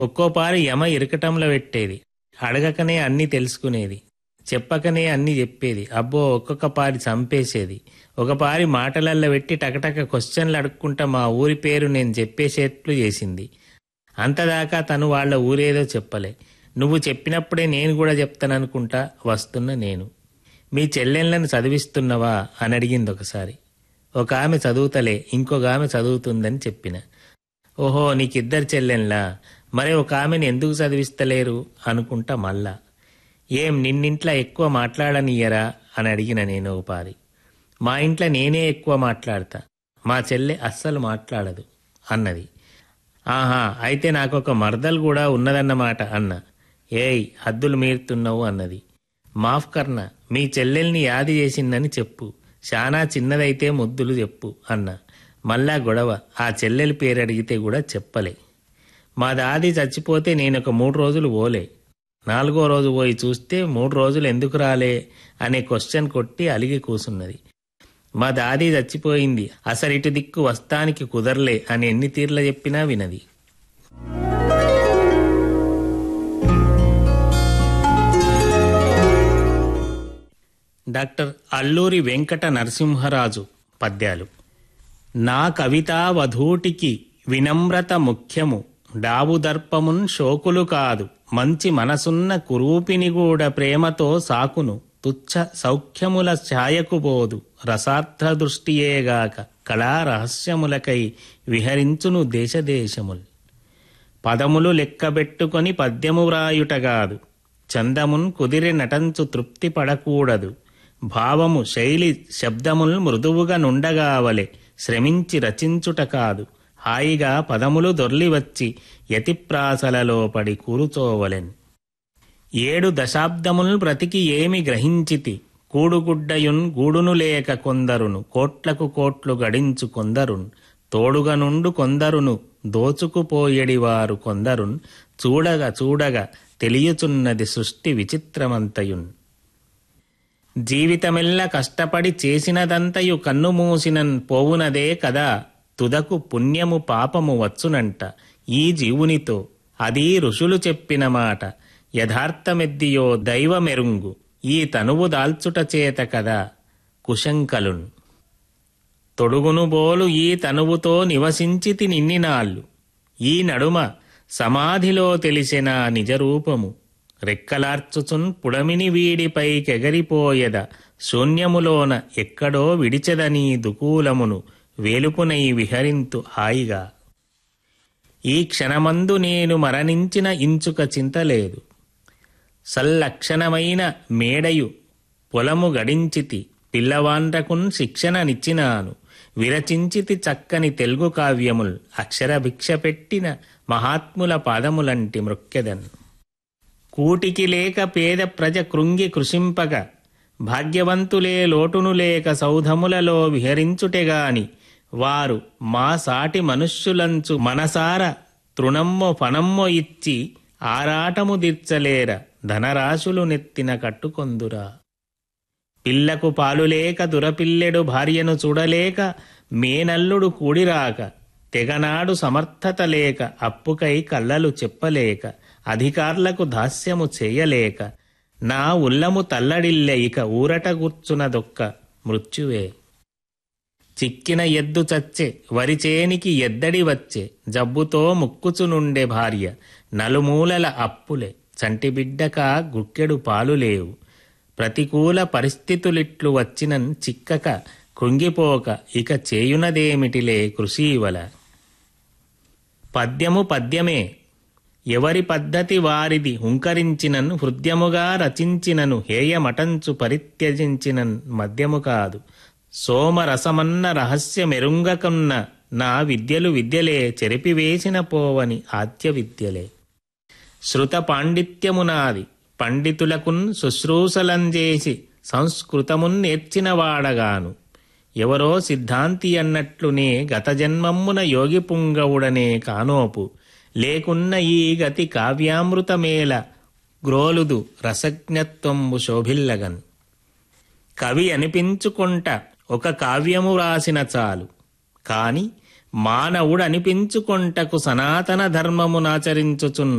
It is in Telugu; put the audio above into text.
ఒక్కోపారి యమ ఇరకటంలో పెట్టేది అడగకనే అన్నీ తెలుసుకునేది చెప్పకనే అన్నీ చెప్పేది అబ్బో ఒక్కొక్క పారి చంపేసేది ఒక పారి మాటలల్లో పెట్టి టకటక క్వశ్చన్లు అడుక్కుంటా మా ఊరి పేరు నేను చెప్పేసేట్లు చేసింది అంతదాకా తను వాళ్ళ ఊరేదో చెప్పలే నువ్వు చెప్పినప్పుడే నేను కూడా చెప్తాననుకుంటా వస్తున్న నేను మీ చెల్లెళ్ళని చదివిస్తున్నవా అని అడిగింది ఒకసారి ఒక ఆమె చదువుతలే ఇంకొక ఆమె చదువుతుందని చెప్పిన ఓహో నీకిద్దరు చెల్లెన్లా మరి ఒక ఆమెను ఎందుకు చదివిస్తలేరు అనుకుంటా మళ్ళా ఏం నిన్నింట్లో ఎక్కువ మాట్లాడనియ్యరా అని అడిగిన నేను ఒక పారి మా ఇంట్లో నేనే ఎక్కువ మాట్లాడతా మా చెల్లె అస్సలు మాట్లాడదు అన్నది ఆహా అయితే నాకొక మరదలు కూడా ఉన్నదన్నమాట అన్న ఏయ్ హద్దులు మీరుతున్నావు అన్నది మాఫ్ కర్ణ మీ చెల్లెల్ని యాది చేసిందని చెప్పు శానా చిన్నదైతే ముద్దులు చెప్పు అన్న మళ్ళా గొడవ ఆ చెల్లెలి పేరు అడిగితే కూడా చెప్పలే మా దాది చచ్చిపోతే నేను ఒక మూడు రోజులు పోలే నాలుగో రోజు పోయి చూస్తే మూడు రోజులు ఎందుకు రాలే అనే క్వశ్చన్ కొట్టి అలిగి కూసున్నది మా దాది చచ్చిపోయింది అసలు ఇటు దిక్కు వస్తానికి కుదరలే అని ఎన్ని తీర్ల చెప్పినా వినది డాక్టర్ అల్లూరి వెంకట నరసింహరాజు పద్యాలు నా కవితా వధూటికి వినమ్రత ముఖ్యము డాబుదర్పమున్ శోకులు కాదు మంచి మనసున్న కురూపిని కూడా ప్రేమతో సాకును తుచ్చ సౌఖ్యముల ఛాయకు బోదు రసార్థ దృష్టియేగాక కళా రహస్యములకై విహరించును దేశదేశముల్ పదములు లెక్కబెట్టుకొని పద్యము వ్రాయుటగాదు చందమున్ కుదిరి నటంచు తృప్తి పడకూడదు భావము శైలి శబ్దముల్ మృదువుగా నుండగావలె శ్రమించి రచించుట కాదు హాయిగా పదములు దొర్లివచ్చి యతిప్రాసలలో పడి కూరుచోవలెన్ ఏడు దశాబ్దముల్ బ్రతికి ఏమి గ్రహించితి కూడుగుడ్డయున్ గూడును లేక కొందరును కోట్లకు కోట్లు గడించు కొందరున్ తోడుగా నుండు కొందరును దోచుకుపోయేడివారు కొందరున్ చూడగా చూడగా తెలియచున్నది సృష్టి విచిత్రమంతయున్ జీవితమెల్ల కష్టపడి చేసినదంతయు కన్నుమూసినన్ పోవునదే కదా తుదకు పుణ్యము పాపము వచ్చునంట ఈ జీవునితో అది ఋషులు చెప్పిన మాట యథార్థమెద్దియో దైవమెరుంగు ఈ తనువు దాల్చుట చేత కదా కుశంకలున్ తొడుగును బోలు ఈ తనువుతో నివసించితి నిన్నినాళ్ళు ఈ నడుమ సమాధిలో తెలిసిన నిజరూపము రెక్కలార్చుచున్ పుడమిని వీడిపై కెగరిపోయెద శూన్యములోన ఎక్కడో విడిచెదని దుకూలమును వేలుపునై విహరింతు హాయిగా ఈ క్షణమందు నేను మరణించిన ఇంచుక చింతలేదు సల్లక్షణమైన మేడయు పొలము గడించితి పిల్లవాండ్రకున్ శిక్షణనిచ్చినాను విరచించితి చక్కని తెలుగు కావ్యముల్ అక్షర భిక్ష పెట్టిన మహాత్ముల పాదములంటి మృక్కెదన్ కూటికి లేక పేద ప్రజ కృంగి కృషింపగ భాగ్యవంతులే లోటును లేక సౌధములలో విహరించుటెగాని వారు మా సాటి మనుష్యులంచు మనసార తృణమ్మో ఫనమ్మో ఇచ్చి ఆరాటము దిర్చలేర ధనరాశులు నెత్తిన కట్టుకొందురా పిల్లకు పాలులేక దురపిల్లెడు భార్యను చూడలేక మేనల్లుడు కూడిరాక తెగనాడు సమర్థత లేక అప్పుకై కళ్ళలు చెప్పలేక అధికారులకు దాస్యము చేయలేక నా ఉల్లము తల్లడిల్లె ఇక ఊరట గుర్చునదొక్క మృత్యువే చిక్కిన ఎద్దు చచ్చే వరిచేనికి ఎద్దడి వచ్చే జబ్బుతో ముక్కుచునుండే భార్య నలుమూలల అప్పులే చంటిబిడ్డక గుక్కెడు పాలు లేవు ప్రతికూల పరిస్థితులిట్లు వచ్చినన్ చిక్కక కృంగిపోక ఇక చేయునదేమిటిలే కృషీవల పద్యము పద్యమే ఎవరి పద్ధతి వారిది హుంకరించినన్ హృద్యముగా రచించినను హేయమటంచు పరిత్యజించినన్ మద్యము కాదు సోమరసమన్న రహస్యమెరుంగకన్న నా విద్యలు విద్యలే చెరిపివేసిన పోవని ఆద్య విద్యలే శృత పాండిత్యమునాది పండితులకున్ శుశ్రూషలంజేసి సంస్కృతమున్ నేర్చినవాడగాను ఎవరో సిద్ధాంతి అన్నట్లునే గత జన్మమ్మున యోగి పుంగవుడనే కానోపు లేకున్న ఈ గతి కావ్యామృతమేల గ్రోలుదు రసజ్ఞత్వంబు శోభిల్లగన్ కవి అనిపించుకుంట ఒక కావ్యము రాసిన చాలు కాని మానవుడు అనిపించుకొంటకు సనాతన ధర్మమునాచరించుచున్